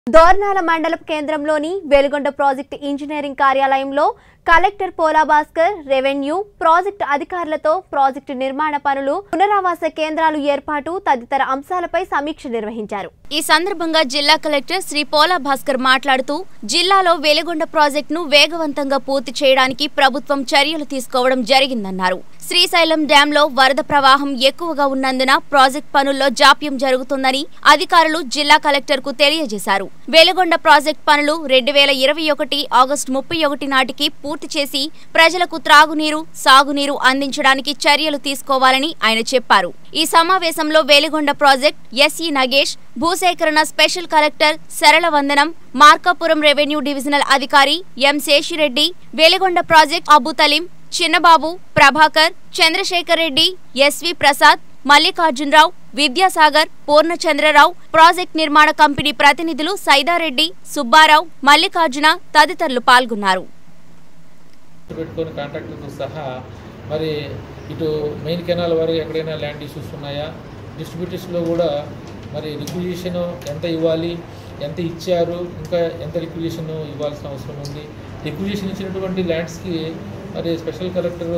దోర్నాల మండల కేంద్రంలోని Veligonda project engineering కార్యాలయంలో collector Pola Bhaskar revenue project అధికారులతో ప్రాజెక్టు నిర్మాణ పనులు పునరావాస కేంద్రాలు ఏర్పాటు తదితర అంశాలపై సమీక్ష నిర్వహించారు ఈ సందర్భంగా జిల్లా కలెక్టర్ శ్రీ పోలా భాస్కర్ మాట్లాడుతూ జిల్లాలో వెలుగొండ ప్రాజెక్టును వేగవంతంగా పూర్తి చేయడానికి ప్రభుత్వం చర్యలు తీసుకోవడం జరిగిందన్నారు శ్రీశైలం డ్యాంలో వరద ప్రవాహం ఎక్కువగా ఉన్నందున ప్రాజెక్ట్ పనుల్లో జాప్యం జరుగుతుందని అధికారులు జిల్లా కలెక్టర్ కు తెలియజేశారు వెలుగొండ ప్రాజెక్ట్ పనులు రెండు వేల ఇరవై ఒకటి ఆగస్టు ముప్పై ఒకటి నాటికి పూర్తి చేసి ప్రజలకు త్రాగునీరు సాగునీరు అందించడానికి చర్యలు తీసుకోవాలని ఆయన చెప్పారు ఈ సమావేశంలో వెలుగొండ ప్రాజెక్ట్ ఎస్ఈ నగేష్ భూసేకరణ స్పెషల్ కలెక్టర్ సరళ వందనం మార్కాపురం రెవెన్యూ డివిజనల్ అధికారి M Seshireddy Veligonda project Abu Thaleem Chinnababu Prabhakar Chandrasekhar Reddy SV Prasad Mallikarjunarao Vidyasagar Purnachandrarao project నిర్మాణ కంపెనీ ప్రతినిధులు సైదారెడ్డి సుబ్బారావు మల్లికార్జున తదితరులు పాల్గొన్నారు పెట్టుకొని కాంట్రాక్టర్తో సహా మరి ఇటు మెయిన్ కెనాల్ వరకు ఎక్కడైనా ల్యాండ్ ఇష్యూస్ ఉన్నాయా డిస్ట్రిబ్యూటర్స్లో కూడా మరి రిక్విజిషన్ ఎంత ఇవ్వాలి ఎంత ఇచ్చారు ఇంకా ఎంత రిక్విజిషన్ ఇవ్వాల్సిన అవసరం ఉంది రిక్విజిషన్ ఇచ్చినటువంటి ల్యాండ్స్కి మరి స్పెషల్ కలెక్టర్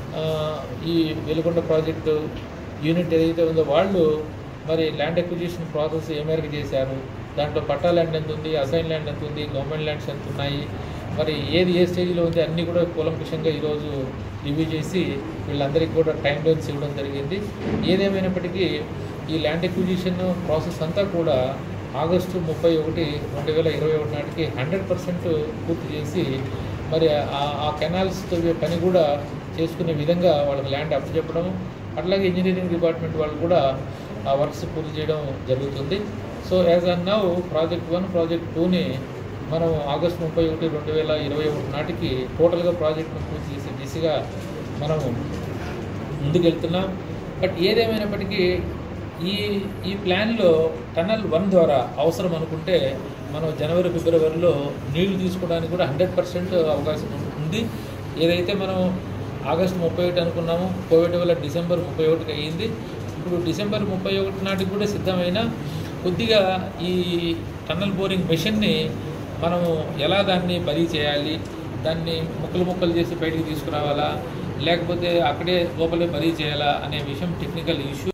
ఈ వెలుగొండ ప్రాజెక్టు యూనిట్ ఏదైతే ఉందో వాళ్ళు మరి ల్యాండ్ ఎక్విజిషన్ ప్రాసెస్ ఏ మేరకు చేశారు దాంట్లో పట్టా ల్యాండ్ ఎంత ఉంది అసైన్ ల్యాండ్ ఎంత ఉంది గవర్నమెంట్ ల్యాండ్స్ ఎంత ఉన్నాయి మరి ఏది ఏ స్టేజ్లో ఉంది అన్నీ కూడా కూలంకుషంగా ఈరోజు రివ్యూ చేసి వీళ్ళందరికీ కూడా టైం లైన్స్ ఇవ్వడం జరిగింది ఏదేమైనప్పటికీ ఈ ల్యాండ్ ఎక్విజిషన్ ప్రాసెస్ అంతా కూడా ఆగస్టు ముప్పై ఒకటి రెండు వేల ఇరవై ఒకటి నాటికి హండ్రెడ్ పర్సెంట్ పూర్తి చేసి మరి ఆ- ఆ కెనాల్స్ తవ్వే పని కూడా చేసుకునే విధంగా వాళ్ళకి ల్యాండ్ అప్పచెప్పడం అట్లాగే ఇంజనీరింగ్ డిపార్ట్మెంట్ వాళ్ళు కూడా ఆ వర్క్స్ పూర్తి చేయడం జరుగుతుంది so as on now project one project టూని మనం ఆగస్టు ముప్పై ఒకటి రెండు వేల ఇరవై ఒకటి నాటికి టోటల్గా ప్రాజెక్ట్ను పూర్తి చేసే దిశగా మనము ముందుకెళ్తున్నాం బట్ ఏదేమైనప్పటికీ ఈ ఈ ప్లాన్లో టనల్ వన్ ద్వారా అవసరం అనుకుంటే మనం జనవరి ఫిబ్రవరిలో నీళ్లు తీసుకోవడానికి కూడా హండ్రెడ్ పర్సెంట్ అవకాశం ఉంది ఏదైతే మనం ఆగస్టు ముప్పై ఒకటి అనుకున్నామో కోవిడ్ వల్ల డిసెంబర్ ముప్పై ఒకటికి అయ్యింది ఇప్పుడు డిసెంబర్ ముప్పై ఒకటి నాటికి కూడా సిద్ధమైన కొద్దిగా ఈ టన్నల్ బోరింగ్ మెషిన్ని మనము ఎలా దాన్ని బరీ చేయాలి దాన్ని ముక్కలు ముక్కలు చేసి బయటికి తీసుకురావాలా లేకపోతే అక్కడే లోపలే బరీ చేయాలా అనే విషయం టెక్నికల్ ఇష్యూ